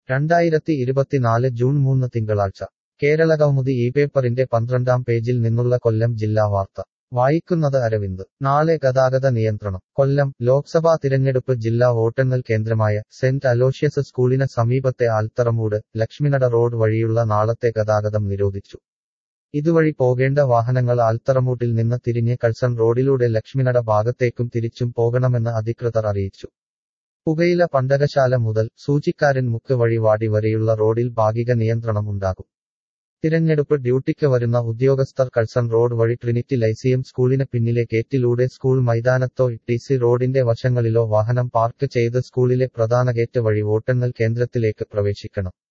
രണ്ടായിരത്തി ഇരുപത്തിനാല് ജൂൺ മൂന്ന് തിങ്കളാഴ്ച കേരളകൗമുദി ഈ പേപ്പറിന്റെ പന്ത്രണ്ടാം പേജിൽ നിന്നുള്ള കൊല്ലം ജില്ലാ വാർത്ത വായിക്കുന്നത് അരവിന്ദ് നാളെ ഗതാഗത നിയന്ത്രണം കൊല്ലം ലോക്സഭാ തിരഞ്ഞെടുപ്പ് ജില്ലാ വോട്ടെണ്ണൽ കേന്ദ്രമായ സെന്റ് അലോഷ്യസ് സ്കൂളിന് സമീപത്തെ ആൽത്തറമൂട് ലക്ഷ്മിനട റോഡ് വഴിയുള്ള നാളത്തെ ഗതാഗതം നിരോധിച്ചു ഇതുവഴി പോകേണ്ട വാഹനങ്ങൾ ആൽത്തറമൂട്ടിൽ നിന്ന് തിരിഞ്ഞ് കൾസൺ റോഡിലൂടെ ലക്ഷ്മിനട ഭാഗത്തേക്കും തിരിച്ചും പോകണമെന്ന് അധികൃതർ അറിയിച്ചു പുകയില പണ്ടകശാല മുതൽ സൂചിക്കാരൻ മുക്ക് വഴി വാടി വരെയുള്ള റോഡിൽ ഭാഗിക നിയന്ത്രണം ഉണ്ടാകും തിരഞ്ഞെടുപ്പ് ഡ്യൂട്ടിക്ക് വരുന്ന ഉദ്യോഗസ്ഥർ കൾസൺ റോഡ് വഴി ട്രിനിറ്റി ലൈസിയം സ്കൂളിന് പിന്നിലെ ഗേറ്റിലൂടെ സ്കൂൾ മൈതാനത്തോ ടിസി റോഡിന്റെ വശങ്ങളിലോ വാഹനം പാർക്ക് ചെയ്ത് സ്കൂളിലെ പ്രധാന ഗേറ്റ് വഴി വോട്ടെണ്ണൽ കേന്ദ്രത്തിലേക്ക് പ്രവേശിക്കണം